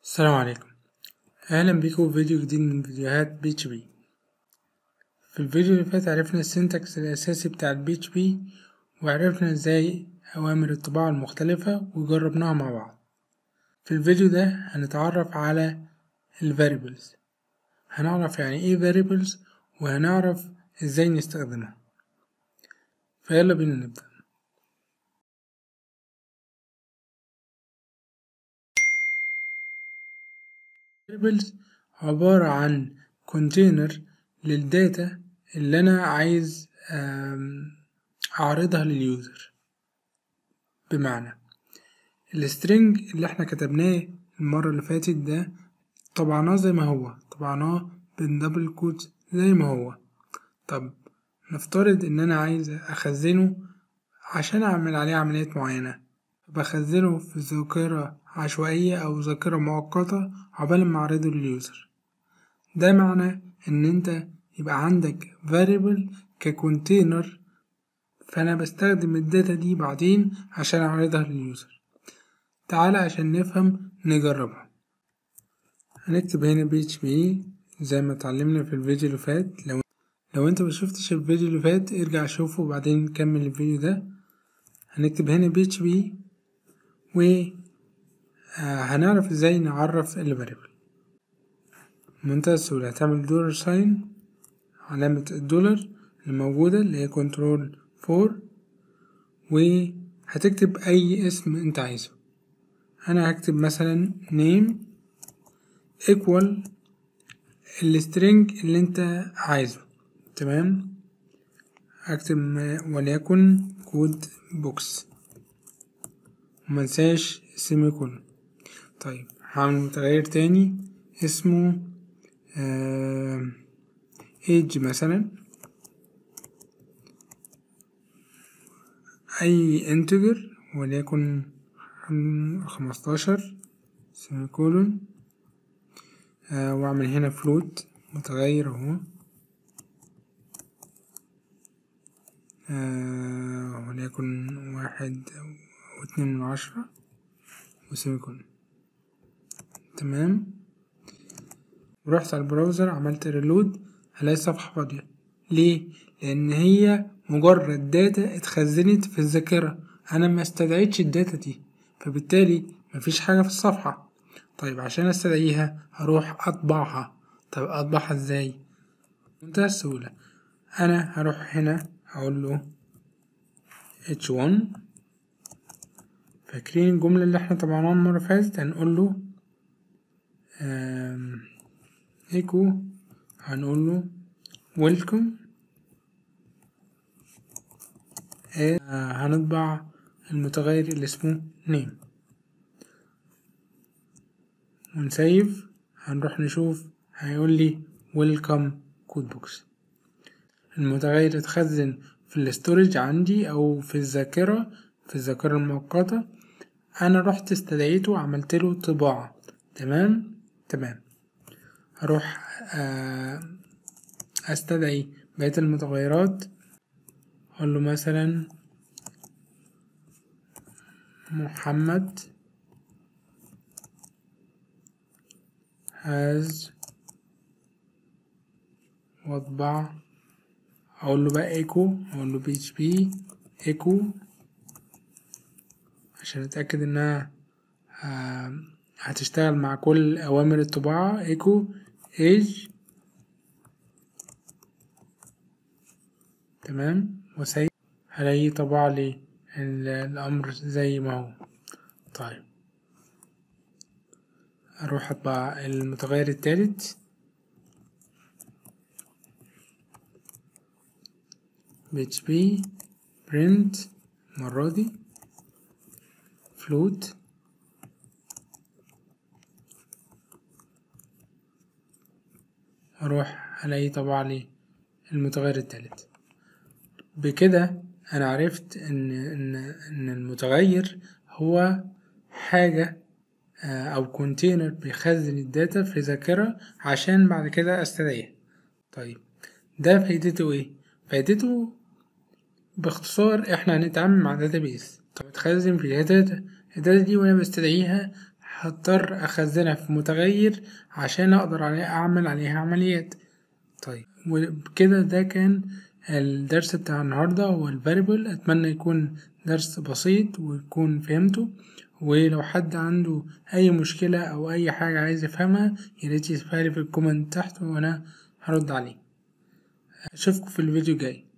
السلام عليكم اهلا بيكم في فيديو جديد من فيديوهات بيتش بي في الفيديو اللي فات عرفنا السنتكس الاساسي بتاع البيتش بي وعرفنا ازاي اوامر الطباعة المختلفة وجربناها مع بعض في الفيديو ده هنتعرف على الفاريبلز هنعرف يعني ايه variables وهنعرف ازاي نستخدمها فيلا بينا نبدأ variables عبارة عن كونتينر للداتا اللي أنا عايز أعرضها لليوزر بمعنى السترنج اللي احنا كتبناه المرة اللي فاتت ده طبعناه زي ما هو طبعناه بالدبل كوت زي ما هو طب نفترض ان انا عايز اخزنه عشان اعمل عليه عمليات معينة بخزنه في ذاكرة عشوائية او ذاكرة مؤقتة عقبال ما اعرضه لليوزر ده معنى ان انت يبقى عندك variable ككونتينر فانا بستخدم الداتا دي بعدين عشان اعرضها لليوزر تعالى عشان نفهم نجربها هنكتب هنا PHP زي ما اتعلمنا في الفيديو اللي فات لو لو انت مشوفتش الفيديو اللي فات ارجع شوفه وبعدين نكمل الفيديو ده هنكتب هنا PHP و هنعرف ازاي نعرف الفاريبل بمنتهى السهولة هتعمل دولار ساين علامة الدولار اللي موجودة اللي هي كنترول فور وهتكتب أي اسم أنت عايزه أنا هكتب مثلا name equal السترنج اللي أنت عايزه تمام هكتب وليكن كود بوكس ومنساش سيمي كولون طيب هعمل متغير تاني اسمه ايج مثلا اي انتجر وليكن خمستاشر سيمي كولون آه واعمل هنا فلوت متغير اهو آه وليكن واحد او اتنين من عشرة وسيمي كولون تمام ورحت على البراوزر عملت ريلود هلاقي الصفحة فاضية ليه؟ لأن هي مجرد داتا اتخزنت في الذاكرة أنا ما استدعيتش الداتا دي فبالتالي مفيش حاجة في الصفحة طيب عشان استدعيها هروح أطبعها طب أطبعها ازاي؟ بمنتهى السهولة أنا هروح هنا هقول له h1 فاكرين الجملة اللي احنا طبعناها المرة اللي فاتت هنقول له ايكو هنقول له ويلكم هنطبع المتغير اللي اسمه نيم ونسيف هنروح نشوف هيقول لي ويلكم كود بوكس المتغير اتخزن في الاستورج عندي او في الذاكرة في الذاكرة المؤقتة انا رحت استدعيته وعملت له طباعة تمام تمام هروح استدعي بقية المتغيرات اقول له مثلا محمد has واطبع اقول له بقى ايكو اقول له بي اتش بي ايكو عشان اتاكد انها هتشتغل مع كل اوامر الطباعة ايكو ايج تمام وسيب هلاقيه طبع لي الامر زي ما هو طيب اروح اطبع المتغير التالت بي بي print المرة دي float اروح الاقي طبع لي المتغير التالت بكده انا عرفت ان ان ان المتغير هو حاجة او كونتينر بيخزن الداتا في ذاكرة عشان بعد كده استدعيها طيب ده فايدته ايه فايدته باختصار احنا هنتعامل مع داتابيس طب تخزن فيها داتا الداتا دي وانا بستدعيها هضطر اخزنها في متغير عشان اقدر عليه اعمل عليها عمليات طيب وبكده ده كان الدرس بتاع النهاردة هو الفاريبل اتمنى يكون درس بسيط ويكون فهمته ولو حد عنده اي مشكلة او اي حاجة عايز يفهمها ياريت يسيبها لي في الكومنت تحت وانا هرد عليه اشوفكم في الفيديو الجاي